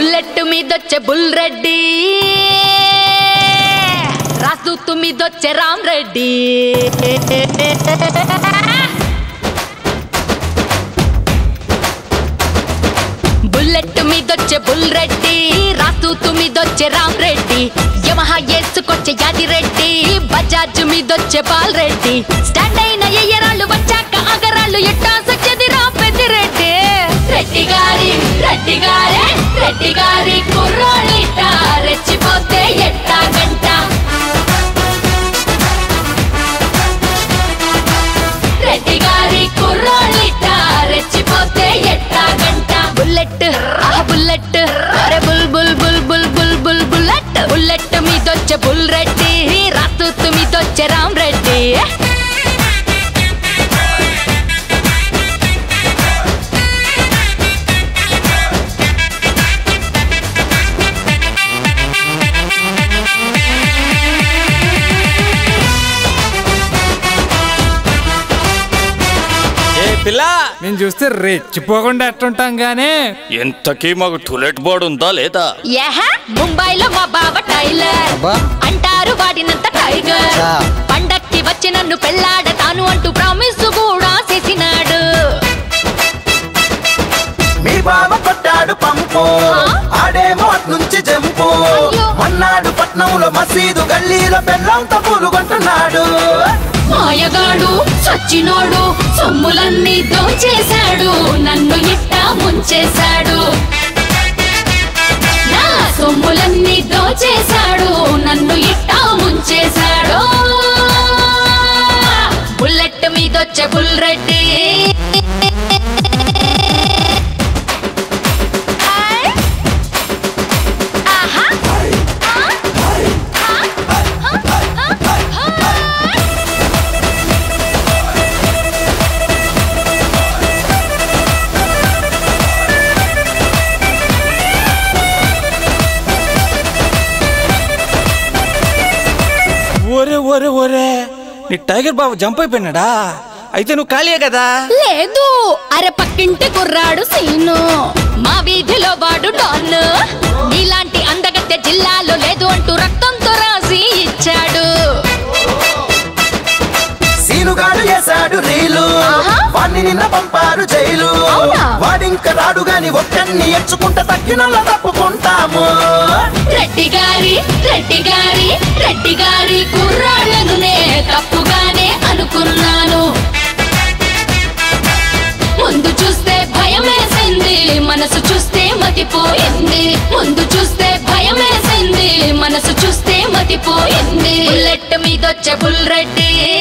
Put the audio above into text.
Bullet మీదొచ్చే bull Reddy Rajdoot మీదొచ్చే Ram Reddy bullet మీదొచ్చే బుల్ రెడ్డి రాజదూతు మీదొచ్చే రామ్ రెడ్డి యమహా వేసుకొచ్చే యాది రెడ్డి బజాజ్ మీదొచ్చే బాల్ రెడ్డి స్టాండ్ అయిన ఎయ్యరాళ్ళు వచ్చాక అగరాళ్ళు ఎట్టా సచ్చది రా పెద్దిరెడ్డి రెడ్డి గారి రెడ్డి గారే రెడ్డి గారి కుర్రోడిట రెచ్చిపోతే ఎట్టా గంట రెడ్డి గారి కుర్రోడిట రెచ్చిపోతే ఎట్టా గంట బుల్లెట్ ఆ బుల్లెట్ అరే bull bull bull bull bull bull bullet bullet మీదొచ్చే బుల్ రెడ్డి రాతూతు మీదొచ్చే రామ్ రెడ్డి ఏ పిల్ల నేను చూస్తే రెచ్చిపోకుండా ఎట్టుంటాం గానీ ఎంతకీ మాకు టూలెట్ బోర్డు ఉందా లేదా యహ ముంబైలో మా బావ టైలర్ అబ్బా. అంటారు వాడినంత టైగర్ చా. పండక్కి వచ్చి నన్ను పెళ్ళాడతాను అంటూ ప్రామిస్ కూడా చేసినాడు మీ బావ కొట్టాడు పంపు ఆడేమో అట్నుంచి జంపు అయ్యో. మన్నాడు పట్నంలో మసీదు గల్లీలో బెల్లంతో పూలుగొంటున్నాడు మాయగాడు సచ్చినోడు సొమ్ములన్నీ దోచేశాడు నన్ను ఇట్ట ముంచేశాడు నా సొమ్ములన్నీ దోచేశాడు నన్ను ఇట్ట ముంచేశాడు బుల్లెట్ మీదొచ్చే బుల్ రెడ్డి ఆహా ఒరే ఒరే ఒరే నీ టైగర్ బాబు జంప్ అయిపోయినాడా అయితే నువ్వు ఖాళీయే కదా లేదు అరే పక్కింటి కుర్రాడు సీను మా వీధిలో వాడు డాన్ నీలాంటి అందగత్తె జిల్లాలో లేదు అంటూ రక్తంతో రాసి ఇచ్చాడు సీనుగాడు వేశాడు రీలు ఆహా. వాణ్ణి నిన్న పంపారు జైలు అవునా? వాడింక రాడు గాని ఒక్కడిని ఎంచుకుంటే తగ్గినల్ల తప్పుకుంటాము రెడ్డి గారి రెడ్డి గారి రెడ్డి గారి కుర్రాళ్ళను నే తప్పుగానే అనుకున్నాను ముందు చూస్తే భయం వేసింది మనసు చూస్తే మతిపోయింది ముందు చూస్తే భయం వేసింది మనసు చూస్తే మతిపోయింది బుల్లెట్ మీదొచ్చే బుల్ రెడ్డి